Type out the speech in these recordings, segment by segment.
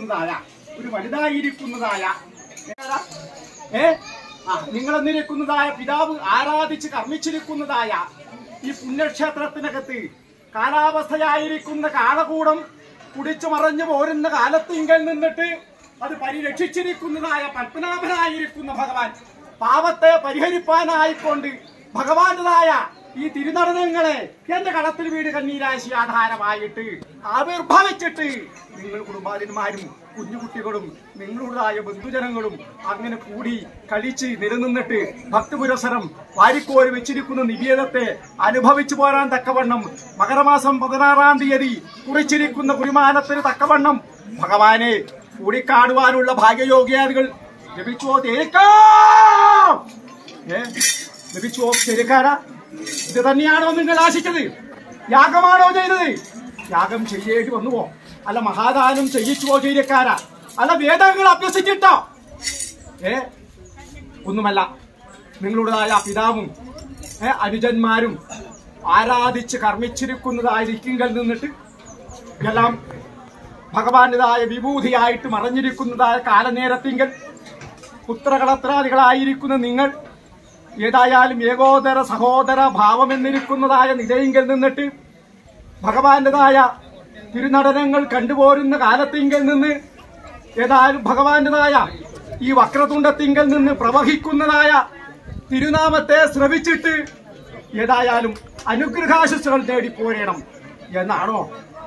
ആയിരിക്കുന്നതായ ഒരു വലുതായിരിക്കുന്നതായ ഏതാ? ഏ ആ നിങ്ങൾ എന്നിരിക്കുന്നതായ പിതാവ് ആരാധിച്ച് കർമ്മിച്ചിരിക്കുന്നതായ ഈ പുണ്യക്ഷേത്രത്തിനകത്ത് കാലാവസ്ഥയായിരിക്കുന്ന കാളകൂടം കുടിച്ചു മറഞ്ഞു പോരുന്ന കാലത്തിങ്കൽ നിന്നിട്ട് അത് പരിരക്ഷിച്ചിരിക്കുന്നതായ പത്മനാഭനായിരിക്കുന്ന ഭഗവാൻ പാപത്തെ പരിഹരിപ്പാനായിക്കൊണ്ട് ഭഗവാന്റേതായ ഈ തിരുനടനങ്ങളെ എന്റെ കളത്തിൽ വീട് കണ്ണീരാശി ആധാരമായിട്ട് ആവിർഭവിച്ചിട്ട് നിങ്ങൾ കുടുംബാതിന്മാരും കുഞ്ഞുകുട്ടികളും നിങ്ങളുടേതായ ബന്ധുജനങ്ങളും അങ്ങനെ കൂടി കളിച്ച് നിലനിന്നിട്ട് ഭക്തിപുരസരം വാരിക്കോരി വെച്ചിരിക്കുന്ന നിവേദത്തെ അനുഭവിച്ചു പോരാൻ തക്കവണ്ണം മകരമാസം പതിനാറാം തീയതി കുറിച്ചിരിക്കുന്ന കുരുമാനത്തിന് തക്കവണ്ണം ഭഗവാനെ കൂടിക്കാടുവാനുള്ള ഭാഗ്യയോഗ്യാദികൾ ലഭിച്ചോ തേക്കാം ഏ ലഭിച്ചോ ശരിക്കാരാ ഇത് തന്നെയാണോ നിങ്ങൾ ആശിച്ചത് യാഗമാണോ ചെയ്തത് യാഗം ചെയ്യേണ്ടി വന്നുവോ അല്ല മഹാദാനം ചെയ്യിച്ചുവോ ചെയ്യക്കാരാ അല്ല വേദങ്ങൾ അഭ്യസിച്ചിട്ടോ ഏ ഒന്നുമല്ല നിങ്ങളുടേതായ പിതാവും ഏ അനുജന്മാരും ആരാധിച്ച് കർമ്മിച്ചിരിക്കുന്നതായിരിക്കുങ്കിൽ നിന്നിട്ട് എല്ലാം ഭഗവാന്റേതായ വിഭൂതിയായിട്ട് മറഞ്ഞിരിക്കുന്നതായ കാലനേരത്തിങ്കൽ പുത്രകളത്രാദികളായിരിക്കുന്ന നിങ്ങൾ ഏതായാലും ഏകോദര സഹോദര ഭാവമെന്നിരിക്കുന്നതായ നിലയിങ്കൽ നിന്നിട്ട് ഭഗവാന്റേതായ തിരുനടനങ്ങൾ കണ്ടുപോരുന്ന കാലത്തിങ്കൽ നിന്ന് ഏതായാലും ഭഗവാന്റേതായ ഈ വക്രതുണ്ടത്തിങ്കൽ നിന്ന് പ്രവഹിക്കുന്നതായ തിരുനാമത്തെ ശ്രവിച്ചിട്ട് ഏതായാലും അനുഗ്രഹാശിസുകൾ തേടി പോരേണം എന്നാണോ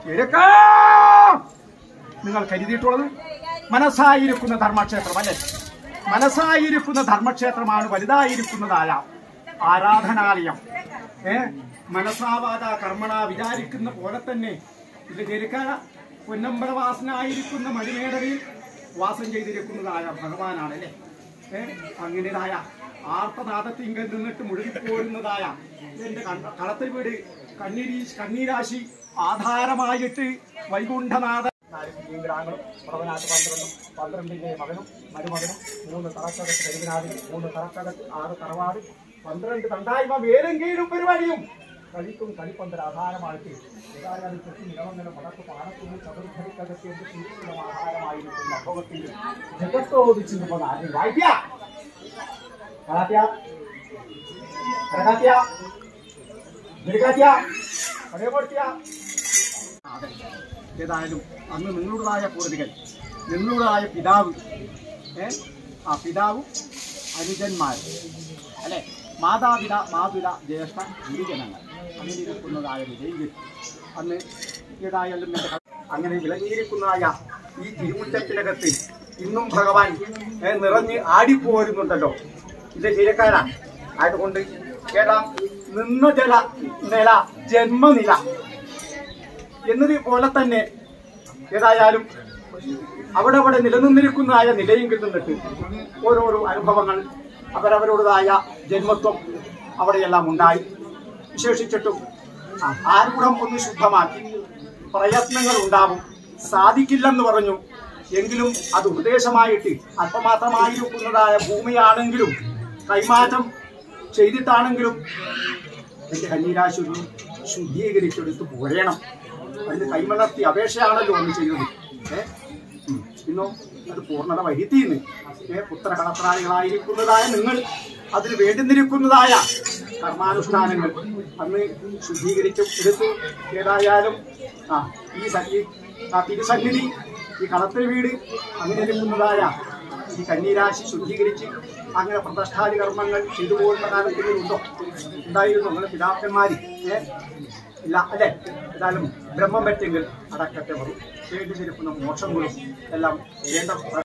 കേൾക്കാം നിങ്ങൾ കരുതിയിട്ടുള്ളത് മനസ്സായിരിക്കുന്ന ധർമ്മക്ഷേത്രം അല്ലെ മനസ്സായിരിക്കുന്ന ധർമ്മക്ഷേത്രമാണ് വലുതായിരിക്കുന്നതായ ആരാധനാലയം ഏ മനസ്സാവാത കർമ്മണ വിചാരിക്കുന്ന പോലെ തന്നെ ഇത് ജനിക്കാന പൊന്നമ്പലവാസനായിരിക്കുന്ന മണിമേടയിൽ വാസം ചെയ്തിരിക്കുന്നതായ ഭഗവാനാണ് അല്ലേ ഏ അങ്ങനെതായ ആർത്തനാഥത്തിങ്കൽ നിന്നിട്ട് മുഴുകിപ്പോരുന്നതായ എന്റെ കണ്ട- കളത്തിൽ വീട് കണ്ണീരീ കണ്ണീരാശി ആധാരമായിട്ട് വൈകുണ്ഠനാഥ നാല് കുഞ്ഞുഗ്രാങ്ങളും പ്രവനാട്ട് പന്ത്രണ്ടും പന്ത്രണ്ടിന്റെ മകനും മരുമകനും മൂന്ന് തറക്കകത്ത് കരിവിനാദിൽ മൂന്ന് തറക്കകത്ത് ആറ് തറവാട് പന്ത്രണ്ട് തണ്ടായ്മ വേലും കീഴും പരിപാടിയും കളിക്കും കളിപ്പന്തൽ ആധാരമായിട്ട് ഏതായാലും കൃഷി നിലവങ്ങളും വടക്ക് പാടത്തുനിന്ന് ചതുർഭരിക്കകത്ത് എന്ത് ശീലം ആധാരമായിരിക്കുന്ന അഭവത്തിൽ ജഗത്തോദിച്ചു ആദ്യം വായിക്ക കലാത്യ കരകാത്യ ജഗാത്യ പടയപ്പെടുത്തിയ അതെ ഏതായാലും അന്ന് നിങ്ങളുടേതായ പൂർവികൻ നിങ്ങളുടേതായ പിതാവ് ഏ ആ പിതാവും അനുജന്മാർ അല്ലെ മാതാപിത മാതുല ജ്യേഷ്ഠ ഗുരുജനങ്ങൾ അങ്ങനെ ഇരിക്കുന്നതായ നിലയിൽ അന്ന് ഏതായാലും എൻ്റെ ക- അങ്ങനെ വിളങ്ങിയിരിക്കുന്നതായ ഈ തിരുമുറ്റത്തിനകത്ത് ഇന്നും ഭഗവാൻ ഏ, നിറഞ്ഞ് ആടിപ്പോരുന്നുണ്ടല്ലോ ഇത് ശീലക്കാരാ ആയതുകൊണ്ട് ഏതാം നിന്ന ജല നില ജന്മനില എന്നത് പോലെ തന്നെ ഏതായാലും അവിടെ അവിടെ നിലനിന്നിരിക്കുന്നതായ നിലയെങ്കിൽ നിന്നിട്ട് ഓരോരോ അനുഭവങ്ങൾ അവരവരുടേതായ ജന്മത്വം അവിടെയെല്ലാം ഉണ്ടായി വിശേഷിച്ചിട്ടും ആ, ആരൂഢം ഒന്ന് ശുദ്ധമാക്കി പ്രയത്നങ്ങൾ ഉണ്ടാവും സാധിക്കില്ലെന്ന് പറഞ്ഞു എങ്കിലും അത് ഉപദേശമായിട്ട് അല്പമാത്രമായിരിക്കുന്നതായ ഭൂമിയാണെങ്കിലും കൈമാറ്റം ചെയ്തിട്ടാണെങ്കിലും എന്റെ കണ്ണീരാശി ഒന്ന് ശുദ്ധീകരിച്ചെടുത്ത് പോരേണം അതിന് കൈമലർത്തി അപേക്ഷയാണല്ലോ ഒന്ന് ചെയ്തത് ഏ ഉം. ഇന്നോ അത് പൂർണ്ണത വരുത്തിയെന്ന് ഏ പുത്രകളത്രാദികളായിരിക്കുന്നതായ നിങ്ങൾ അതിന് വേണ്ടുന്നിരിക്കുന്നതായ കർമാനുഷ്ഠാനങ്ങൾ അന്ന് ശുദ്ധീകരിച്ച് എടുത്തു ഏതായാലും ആ ഈ സ- ഈ ആ തിരുസന്നിധി ഈ കളത്തിൽ വീട് അങ്ങനെ ഇരിക്കുന്നതായ ഈ കന്നീരാശി ശുദ്ധീകരിച്ച് അങ്ങനെ പ്രതിഷ്ഠാദി കർമ്മങ്ങൾ ചെയ്തു പോകുന്ന കാലത്തിൽ ഉണ്ടോ ഉണ്ടായിരുന്നു നമ്മുടെ പിതാക്കന്മാര് ഏ ഇല്ല അല്ലെ ഏതായാലും ബ്രഹ്മം പറ്റെങ്കിൽ അടക്കട്ടെ വരും വേണ്ടിയിരിക്കുന്ന മോക്ഷങ്ങളും എല്ലാം വേണ്ട